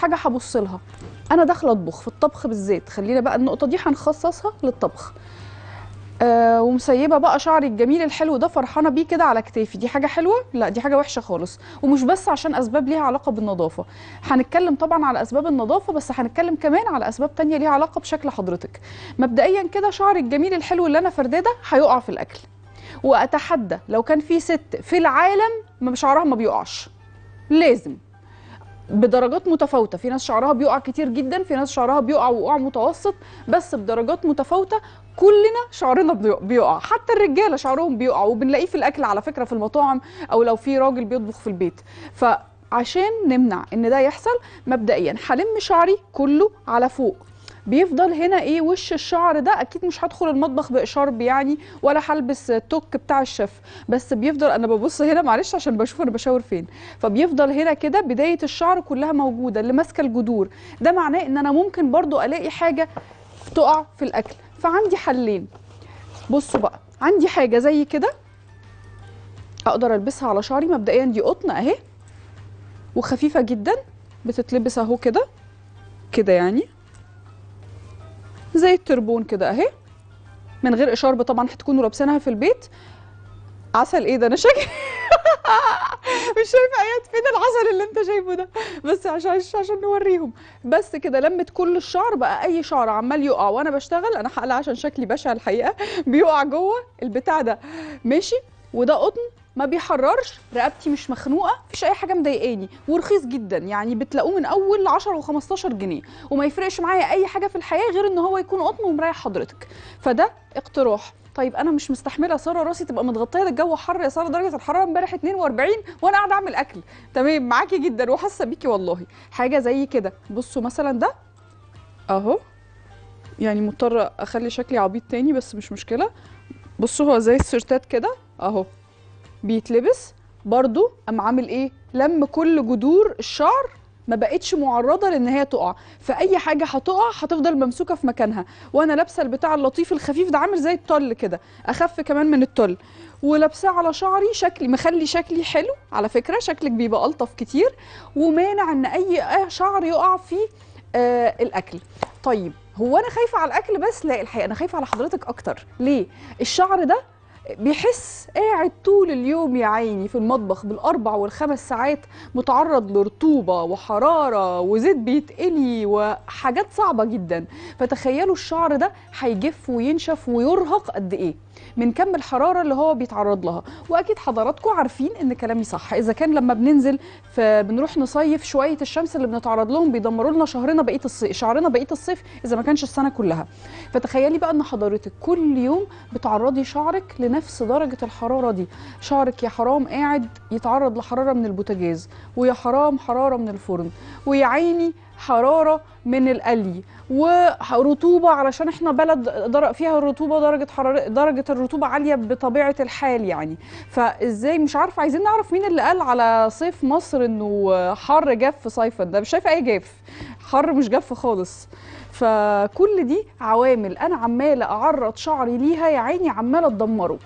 حاجه هبص لها انا داخله اطبخ في الطبخ بالذات خلينا بقى النقطه دي هنخصصها للطبخ آه ومسيبه بقى شعري الجميل الحلو ده فرحانه بيه كده على كتافي دي حاجه حلوه لا دي حاجه وحشه خالص ومش بس عشان اسباب ليها علاقه بالنظافه هنتكلم طبعا على اسباب النظافه بس هنتكلم كمان على اسباب تانية ليها علاقه بشكل حضرتك مبدئيا كده شعري الجميل الحلو اللي انا فرداه ده هيقع في الاكل واتحدى لو كان في ست في العالم ما شعرها ما بيقعش لازم بدرجات متفاوته في ناس شعرها بيقع كتير جدا في ناس شعرها بيقع وقوع متوسط بس بدرجات متفاوته كلنا شعرنا بيق- بيقع حتى الرجاله شعرهم بيقع وبنلاقيه في الاكل على فكره في المطاعم او لو في راجل بيطبخ في البيت فعشان نمنع ان ده يحصل مبدئيا هلم شعري كله على فوق بيفضل هنا ايه وش الشعر ده اكيد مش هدخل المطبخ باشارب يعني ولا هلبس توك بتاع الشيف بس بيفضل انا ببص هنا معلش عشان بشوف انا بشاور فين فبيفضل هنا كده بدايه الشعر كلها موجوده اللي ماسكه الجذور ده معناه ان انا ممكن برضو الاقي حاجه تقع في الاكل فعندي حلين بصوا بقى عندي حاجه زي كده اقدر البسها على شعري مبدئيا دي قطن اهي وخفيفه جدا بتتلبس اهو كده كده يعني زي التربون كده اهي من غير اشارب طبعا هتكونوا لابسينها في البيت عسل ايه ده انا شاكي مش شايفه ايات فين العسل اللي انت شايفه ده بس عشان عشان نوريهم بس كده لمت كل الشعر بقى اي شعر عمال يقع وانا بشتغل انا هقلع عشان شكلي بشع الحقيقه بيقع جوه البتاع ده ماشي وده قطن ما بيحررش رقبتي مش مخنوقه مفيش اي حاجه مضايقاني ورخيص جدا يعني بتلاقوه من اول 10 و15 جنيه وما يفرقش معايا اي حاجه في الحياه غير ان هو يكون قطن ومريح حضرتك فده اقتراح طيب انا مش مستحمله يا ساره راسي تبقى متغطيه ده الجو حر يا ساره درجه الحراره امبارح 42 وانا قاعده اعمل اكل تمام معاكي جدا وحاسه بيكي والله حاجه زي كده بصوا مثلا ده اهو يعني مضطره اخلي شكلي عبيط تاني بس مش مشكله بصوا هو زي السيرتات كده اهو بيتلبس برضو قام عامل ايه لم كل جذور الشعر ما بقتش معرضه لان هي تقع فاي حاجه هتقع هتفضل ممسوكه في مكانها وانا لابسه البتاع اللطيف الخفيف ده عامل زي التل كده اخف كمان من التل ولابساه على شعري شكلي مخلي شكلي حلو على فكره شكلك بيبقى الطف كتير ومانع ان اي آه شعر يقع في آه الاكل طيب هو انا خايفه على الاكل بس لا الحقيقه انا خايفه على حضرتك اكتر ليه الشعر ده بيحس قاعد طول اليوم يا عيني في المطبخ بالاربع والخمس ساعات متعرض لرطوبه وحراره وزيت بيتقلي وحاجات صعبه جدا فتخيلوا الشعر ده هيجف وينشف ويرهق قد ايه من كم الحراره اللي هو بيتعرض لها واكيد حضراتكم عارفين ان كلامي صح اذا كان لما بننزل فبنروح نصيف شويه الشمس اللي بنتعرض لهم بيدمروا لنا شهرنا بقيه الصيف شعرنا بقيه الصيف اذا ما كانش السنه كلها فتخيلي بقى ان حضرتك كل يوم بتعرضي شعرك لنفس درجه الحراره دي شعرك يا حرام قاعد يتعرض لحراره من البوتاجاز ويا حرام حراره من الفرن ويا عيني حراره من القلي ورطوبه علشان احنا بلد در- فيها الرطوبه درجه حراره درجه الرطوبه عاليه بطبيعه الحال يعني فازاي مش عارفه عايزين نعرف مين اللي قال على صيف مصر انه حر جاف صيفا ده مش شايفه اي جاف حر مش جاف خالص فكل دي عوامل انا عماله اعرض شعري ليها يا عيني عماله تدمره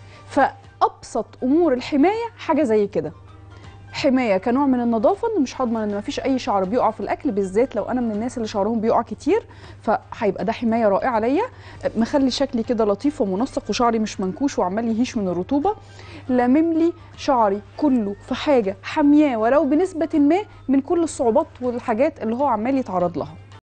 فابسط امور الحمايه حاجه زي كده حمايه كنوع من النظافه ان مش هضمن ان مفيش اي شعر بيقع في الاكل بالذات لو انا من الناس اللي شعرهم بيقع كتير فهيبقى ده حمايه رائعه ليا مخلي شكلي كده لطيف ومنسق وشعري مش منكوش وعمال يهيش من الرطوبه لامم لي شعري كله في حاجه حامياه ولو بنسبه ما من كل الصعوبات والحاجات اللي هو عمال يتعرض لها